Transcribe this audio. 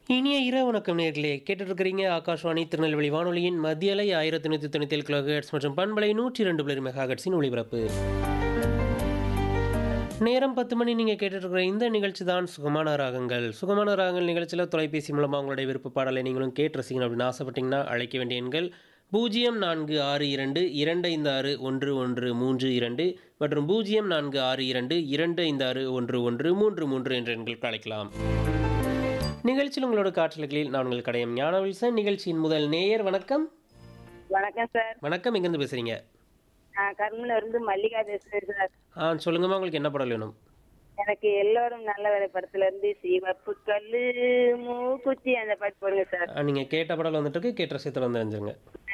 இனிய இரவு வணக்கம் நேர்களே கேட்டுருக்கிறீங்க ஆகாஷ்வாணி திருநெல்வேலி வானொலியின் மத்தியலை ஆயிரத்தி நூற்றி தொண்ணூற்றி ஏழு கிலோஹெட்ஸ் மற்றும் பண்பலை நூற்றி ரெண்டு புள்ளி மெகாஹெட்ஸின் ஒளிபரப்பு நேரம் பத்து மணி நீங்கள் கேட்டுருக்கிற இந்த நிகழ்ச்சி தான் சுகமான ராகங்கள் சுகமான ராகங்கள் நிகழ்ச்சியில் தொலைபேசி மூலமாக உங்களுடைய விருப்ப பாடலை நீங்களும் கேட்டு ரசிக்கணும் அப்படின்னு ஆசைப்பட்டீங்கன்னா அழைக்க வேண்டிய எண்கள் பூஜ்ஜியம் நான்கு ஆறு இரண்டு இரண்டு ஐந்து ஆறு ஒன்று ஒன்று மூன்று இரண்டு மற்றும் பூஜ்ஜியம் நான்கு ஆறு இரண்டு இரண்டு ஐந்து ஆறு ஒன்று ஒன்று மூன்று மூன்று என்ற எண்களுக்கு அழைக்கலாம் நிகழ்ச்சியில் உங்களோட காற்றல்களில் நான் உங்கள் கடையம் ஞான வில்சன் நிகழ்ச்சியின் முதல் நேயர் வணக்கம் வணக்கம் சார் வணக்கம் எங்கேருந்து பேசுகிறீங்க நான் கர்மல இருந்து மல்லிகா பேசுறேன் சார் ஆ சொல்லுங்கம்மா உங்களுக்கு என்ன பாடல் வேணும் எனக்கு எல்லோரும் நல்ல வேலை படத்துல இருந்து சிவப்பு கல்லு மூக்குச்சி அந்த பாட்டு போடுங்க சார் நீங்கள் கேட்ட பாடல் வந்துட்டு இருக்கு கேட்ட ரசியத்தில் வந்து அறிஞ்சிருங்க